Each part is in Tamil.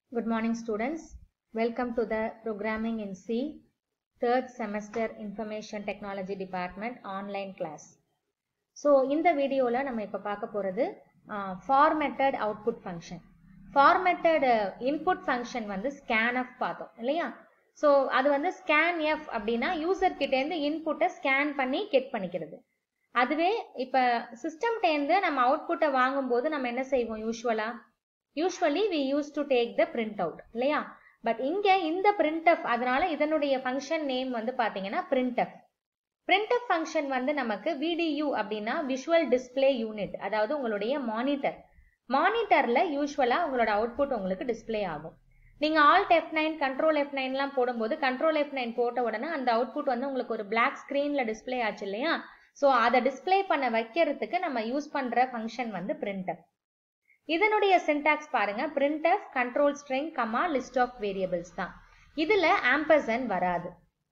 Good morning students. Welcome to the Programming in C third semester Information Technology Department online class. So இந்த வீடியோவில் நம்ம இப்போ பார்க்க போகிறது formatted output function formatted input function வந்து ஸ்கேன் எஃப் பார்த்தோம் இல்லையா ஸோ அது வந்து ஸ்கேன் எஃப் அப்படின்னா யூசர் கிட்டேருந்து இன்புட்டை ஸ்கேன் பண்ணி கெட் பண்ணிக்கிறது அதுவே இப்போ சிஸ்டம்டேருந்து நம்ம அவுட்புட்டை வாங்கும்போது நம்ம என்ன செய்வோம் யூஸ்வலாக usually we use to take the print out இல்லையா பட் இங்கே இந்த பிரிண்ட் எஃப் அதனால இதனுடைய ஃபங்க்ஷன் நேம் வந்து பார்த்தீங்கன்னா பிரிண்ட் எஃப் பிரிண்டப் ஃபங்க்ஷன் வந்து நமக்கு விடியூ அப்படின்னா விஷுவல் டிஸ்பிளே யூனிட் அதாவது உங்களுடைய மானிட்டர் மானிட்டர்ல யூஸ்வலா உங்களோட அவுட்புட் உங்களுக்கு டிஸ்பிளே ஆகும் நீங்க alt F nine control F நைன்லாம் போடும்போது கண்ட்ரோல் எஃப் நைன் போட்ட உடனே அந்த அவுட்புட் வந்து உங்களுக்கு ஒரு பிளாக் ஸ்கிரீன்ல டிஸ்பிளே ஆச்சு இல்லையா ஸோ அதை டிஸ்பிளே பண்ண வைக்கிறதுக்கு நம்ம யூஸ் பண்ற ஃபங்க்ஷன் வந்து பிரிண்டப் இதனுடைய சின்டாக்ஸ் பாருங்க printf control string comma list of variables தான் இதுல ஆம்பர்சன் வராது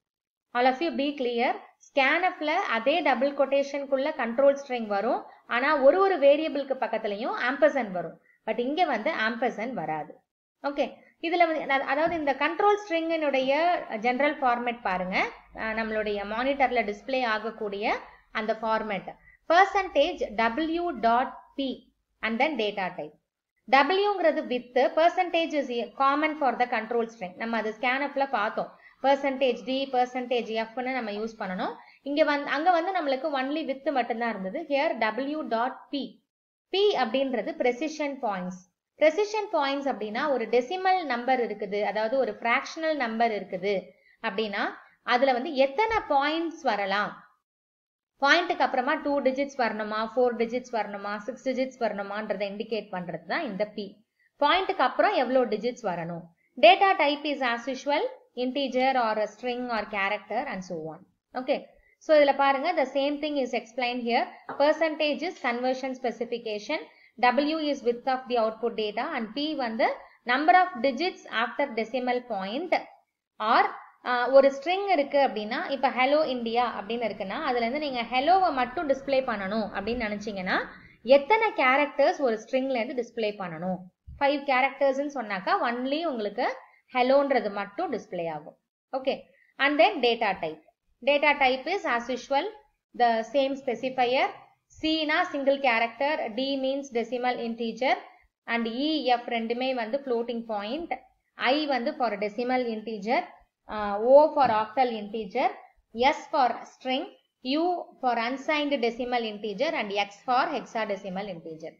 all of you be clear ஸ்கேனப்ல அதே டபுள் கொட்டேஷனுக்குள்ள கண்ட்ரோல் ஸ்ட்ரிங் வரும் ஆனா ஒரு ஒரு வேரியபிளுக்கு பக்கத்துலயும் ஆம்பர்சன் வரும் பட் இங்க வந்து ஆம்பர்சன் வராது ஓகே இதுல அதாவது இந்த கண்ட்ரோல் ஸ்ட்ரிங்கினுடைய ஜெனரல் ஃபார்மேட் பாருங்க நம்மளுடைய மானிட்டர்ல டிஸ்பிளே ஆகக்கூடிய அந்த format percentage W dot P and then data type டபிள்யூங்கிறது width percentage is common for the control string நம்ம அது ஸ்கேனப்ல பார்த்தோம் பர்சன்டேஜ் டி பர்சன்டேஜ் எஃப்னு நம்ம யூஸ் பண்ணணும் இங்க வந்து அங்க வந்து நம்மளுக்கு ஒன்லி வித் மட்டும்தான் இருந்தது here W dot P P அப்படின்றது ப்ரெசிஷன் பாயிண்ட்ஸ் ப்ரெசிஷன் பாயிண்ட்ஸ் அப்படின்னா ஒரு டெசிமல் நம்பர் இருக்குது அதாவது ஒரு ஃப்ராக்ஷனல் நம்பர் இருக்குது அப்படின்னா அதுல வந்து எத்தனை பாயிண்ட்ஸ் வரலாம் பாயிண்ட்டுக்கு அப்புறமா டூ டிஜிட்ஸ் வரணுமா ஃபோர் டிஜிட்ஸ் வரணுமா சிக்ஸ் டிஜிட்ஸ் வரணுமான்றதை இண்டிகேட் பண்றது தான் இந்த பி பாயிண்ட்டுக்கு அப்புறம் எவ்வளோ டிஜிட்ஸ் வரணும் data type is as usual integer or a string or character and so on. Okay. So, இதில் பாருங்க the same thing is explained here. Percentage is conversion specification. W is width of the output data and P வந்து number of digits after decimal point or ஒரு ஸ்ட்ரிங் இருக்கு அப்படின்னா இப்போ ஹலோ இந்தியா அப்படின்னு இருக்குன்னா அதுல இருந்து நீங்க ஹெலோவை மட்டும் டிஸ்பிளே பண்ணணும் அப்படின்னு நினைச்சீங்கன்னா எத்தனை கேரக்டர்ஸ் ஒரு ஸ்ட்ரிங்ல இருந்து டிஸ்பிளே பண்ணணும் ஃபைவ் கேரக்டர்ஸ்ன்னு சொன்னாக்கா ஒன்லி உங்களுக்கு ஹெலோன்றது மட்டும் டிஸ்பிளே ஆகும் okay and then data type data type is as usual the same specifier சினா single character D means decimal integer and E F ரெண்டுமே வந்து ஃப்ளோட்டிங் பாயிண்ட் ஐ வந்து for decimal integer O for octal integer S for string U for unsigned decimal integer and X for hexa decimal integer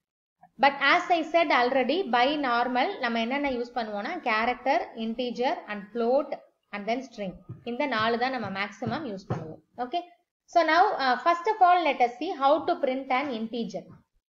but as I said already by normal நம்ம என்னென்ன யூஸ் பண்ணுவோம்னா character integer and float and then string இந்த நாலு தான் நம்ம மேக்ஸிமம் யூஸ் பண்ணுவோம் okay so now first of all let us see how to print and integer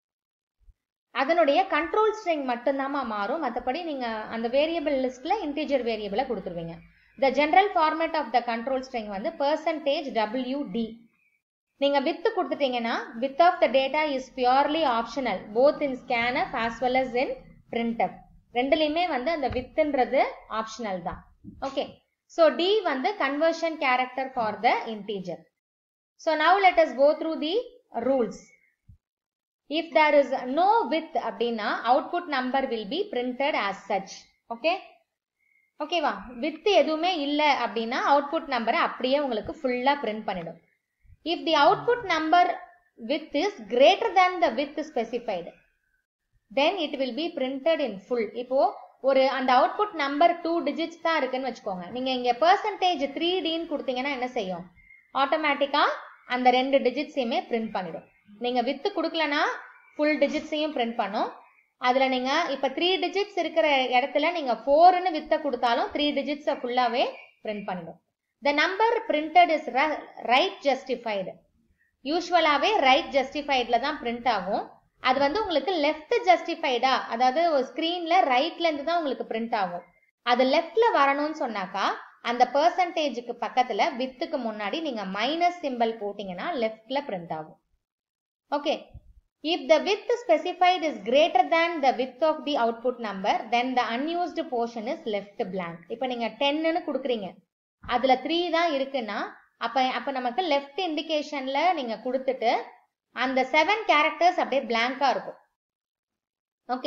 அதனுடைய கண்ட்ரோல் ஸ்ட்ரிங் மட்டும்தாம்மா மாறும் மற்றபடி நீங்க அந்த வேரியபிள் லிஸ்ட்ல இன்டீஜர் வேரியபிளை கொடுத்துருவீங்க the general format of the control string வந்து பர்சன்டேஜ் டபிள்யூ டி நீங்க வித் கொடுத்துட்டீங்கன்னா width of the data is purely optional both in scanf as well as in printf ரெண்டுலையுமே வந்து அந்த வித்ன்றது ஆப்ஷனல் தான் ஓகே ஸோ டி வந்து conversion character for the integer so now let us go through the rules if there is no width அப்படின்னா output number will be printed as such okay ஓகேவா வித் எதுவுமே இல்லை அப்படின்னா அவுட்புட் நம்பரை அப்படியே உங்களுக்கு ஃபுல்லா பிரிண்ட் பண்ணிடும் if the output number width is greater than the width specified then it will be printed in full இப்போ ஒரு அந்த அவுட்புட் நம்பர் டூ டிஜிட்ஸ் தான் இருக்குன்னு வச்சுக்கோங்க நீங்க இங்க பெர்சன்டேஜ் த்ரீ டின்னு கொடுத்தீங்கன்னா என்ன செய்யும் ஆட்டோமேட்டிக்கா அந்த ரெண்டு டிஜிட்ஸையுமே பிரிண்ட் பண்ணிடும் நீங்க வித்து கொடுக்கலனா ஃபுல் டிஜிட்ஸையும் பிரிண்ட் பண்ணும் அதுல நீங்க இப்ப த்ரீ டிஜிட்ஸ் இருக்கிற இடத்துல நீங்க ஃபோர்னு வித்த கொடுத்தாலும் த்ரீ டிஜிட்ஸை ஃபுல்லாவே பிரிண்ட் பண்ணிடும் the number printed is right justified யூஸ்வலாவே ரைட் ஜஸ்டிஃபைட்ல தான் பிரிண்ட் ஆகும் அது வந்து உங்களுக்கு லெஃப்ட் ஜஸ்டிஃபைடா அதாவது ஒரு ஸ்கிரீன்ல ரைட்ல இருந்து தான் உங்களுக்கு பிரிண்ட் ஆகும் அது லெஃப்ட்ல வரணும்னு சொன்னாக்கா அந்த பெர்சன்டேஜுக்கு பக்கத்துல வித்துக்கு முன்னாடி நீங்க மைனஸ் சிம்பிள் போட்டீங்கன்னா லெஃப்ட்ல பிரிண்ட் ஆகும் okay if the width specified is greater than the width of the output number then the unused portion is left blank இப்போ நீங்க டென்னு கொடுக்குறீங்க அதுல த்ரீ தான் இருக்குன்னா அப்ப அப்ப நமக்கு லெஃப்ட் இண்டிகேஷன்ல நீங்க கொடுத்துட்டு அந்த செவன் கேரக்டர்ஸ் அப்படியே பிளாங்கா இருக்கும் okay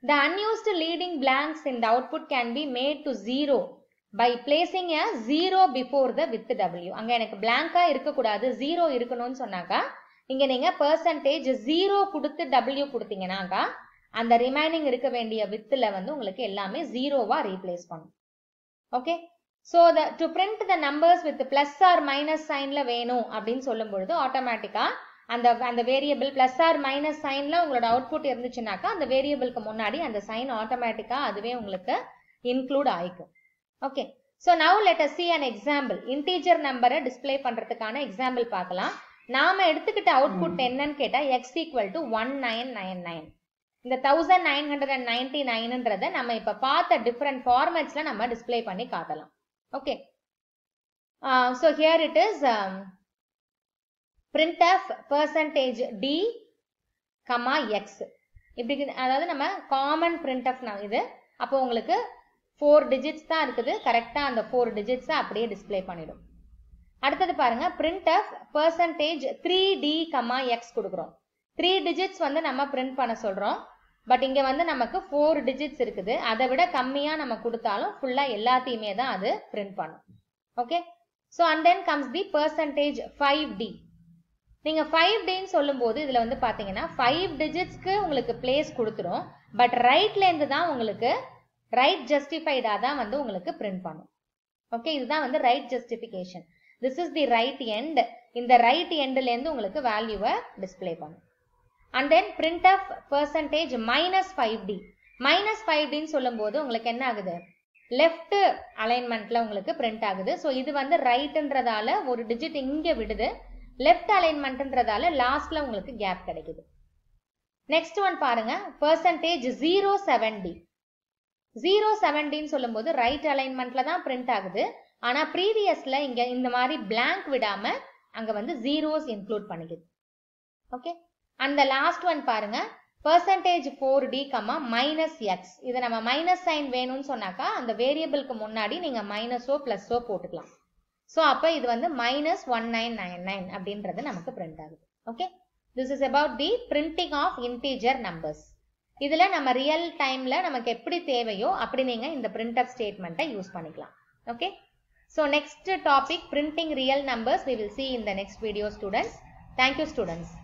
The unused leading blanks in the output can be made to zero by placing a zero before the with W. அங்க எனக்கு blank-ஆ இருக்கக்கூடாது zero இருக்கணும்னு சொன்னாக்கா இங்க நீங்க percentage zero கொடுத்து W கொடுத்தீங்கன்னாக்கா அந்த ரிமைனிங் இருக்க வேண்டிய வித்துல வந்து உங்களுக்கு எல்லாமே ஜீரோவா ரீப்ளேஸ் பண்ணும் okay so the to print the numbers with plus or minus சைன்ல வேணும் அப்படின்னு சொல்லும் பொழுது ஆட்டோமேட்டிக்கா அந்த அந்த வேரியபிள் பிளஸ் ஆர் மைனஸ் சைன்ல உங்களோட அவுட்புட் இருந்துச்சுனாக்கா அந்த வேரியபிளுக்கு முன்னாடி அந்த சைன் ஆட்டோமேட்டிக்கா அதுவே உங்களுக்கு இன்க்ளூட் ஆயிக்கும் okay so now let us see an example integer நம்பரை டிஸ்பிளே பண்றதுக்கான எக்ஸாம்பிள் பார்க்கலாம் நாம எடுத்துக்கிட்ட அவுட்புட் என்னன்னு கேட்டா X equal to one nine nine nine இந்த thousand nine hundred and ninety நைன்ன்றத நம்ம இப்ப பார்த்த டிஃப்ரெண்ட் ஃபார்மேட்ஸ்ல நம்ம டிஸ்பிளே பண்ணி காட்டலாம் okay so here it is printf percentage D comma X இப்படி அதாவது நம்ம காமன் பிரிண்ட் ஆஃப் இது அப்போ உங்களுக்கு ஃபோர் டிஜிட்ஸ் தான் இருக்குது கரெக்டாக அந்த ஃபோர் டிஜிட்ஸை அப்படியே டிஸ்பிளே பண்ணிடும் அடுத்தது பாருங்க printf percentage three D comma X கொடுக்குறோம் த்ரீ டிஜிட்ஸ் வந்து நம்ம பிரிண்ட் பண்ண சொல்றோம் பட் இங்க வந்து நமக்கு ஃபோர் டிஜிட்ஸ் இருக்குது அதை விட கம்மியா நம்ம கொடுத்தாலும் ஃபுல்லா எல்லாத்தையுமே தான் அது பிரிண்ட் பண்ணும் okay so and then comes the percentage five D நீங்க ஃபைவ் டின்னு சொல்லும்போது இதுல வந்து பாத்தீங்கன்னா ஃபைவ் டிஜிட்ஸ்க்கு உங்களுக்கு பிளேஸ் கொடுத்துரும் பட் ரைட்ல இருந்து தான் உங்களுக்கு ரைட் ஜஸ்டிஃபைடா தான் வந்து உங்களுக்கு பிரிண்ட் பண்ணும் ஓகே இதுதான் வந்து right justification this is the right end இந்த ரைட் எண்ட்ல இருந்து உங்களுக்கு வேல்யூவை டிஸ்பிளே பண்ணும் and then printf percentage minus five D minus five டின்னு சொல்லும் போது உங்களுக்கு என்ன ஆகுது லெஃப்ட் அலைன்மெண்ட்ல உங்களுக்கு பிரிண்ட் ஆகுது ஸோ இது வந்து ரைட்ன்றதால ஒரு டிஜிட் இங்க விடுது லெஃப்ட் அலைன்மெண்ட்ன்றதால லாஸ்ட்ல உங்களுக்கு கேப் கிடைக்குது நெக்ஸ்ட் ஒன் பாருங்க percentage zero seven D zero செவன்டின்னு சொல்லும்போது ரைட் அலைன்மெண்ட்ல தான் பிரிண்ட் ஆகுது ஆனா ப்ரீவியஸ்ல இங்க இந்த மாதிரி பிளாங்க் விடாம அங்க வந்து ஜீரோஸ் இன்க்ளூட் பண்ணிக்குது ஓகே அந்த லாஸ்ட் ஒன் பாருங்க percentage four D comma minus X இதை நம்ம மைனஸ் சைன் வேணும்னு சொன்னாக்கா அந்த வேரியபிளுக்கு முன்னாடி நீங்க மைனஸோ பிளஸோ போட்டுக்கலாம் ஸோ அப்போ இது வந்து minus one nine nine nine அப்படின்றது நமக்கு பிரிண்ட் ஆகுது okay this is about the printing of integer numbers இதுல நம்ம ரியல் டைம்ல நமக்கு எப்படி தேவையோ அப்படி நீங்க இந்த பிரிண்ட் அப் ஸ்டேட்மெண்ட்டை யூஸ் பண்ணிக்கலாம் okay so next topic printing real numbers we will see in the next video students thank you students